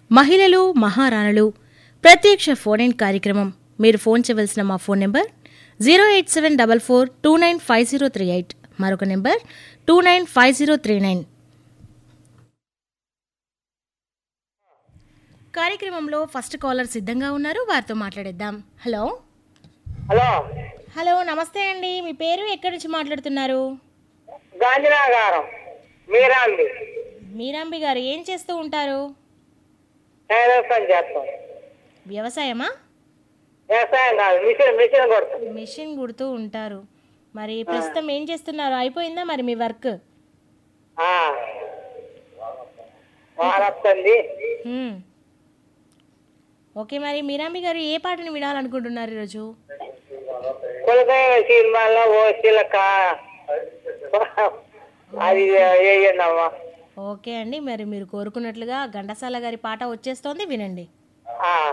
మహిళలు మహారాణులు ప్రత్యక్ష ఫోన్ ఇన్ కార్యక్రమం మీరు ఫోన్ చేయవలసిన మా phone number zero eight seven double four two nine five zero three eight మరొక number two nine five zero three nine కార్యక్రమంలో ఫస్ట్ కాలర్ సిద్ధంగా ఉన్నారు వారితో మాట్లాడేద్దాం హలో హలో హలో నమస్తే అండి మీ పేరు ఎక్కడి నుంచి మాట్లాడుతున్నారు గాంధీనగరం మీరాంది మీరాంబి గారు ఏం చేస్తూ ఉంటారు వ్యవసాయం చేస్తాం వ్యవసాయమా వ్యవసాయం కాదు మిషన్ మిషన్ కొడతాం మిషన్ కుడుతూ ఉంటారు మరి ప్రస్తుతం ఏం చేస్తున్నారు అయిపోయిందా మరి మీ వర్క్ ఆ. వాన వస్తుంది హ్మ్. ఓకే మరి మీరాంబి గారు ఏ పాటను వినాలనుకుంటున్నారు ఈరోజు కులకాయ సినిమాలో ఓ చిలక అది వేయండి అమ్మా ఓకే అండి మరి మీరు కోరుకున్నట్లుగా ఘంటసాల గారి పాట వచ్చేస్తోంది వినండి ఆ,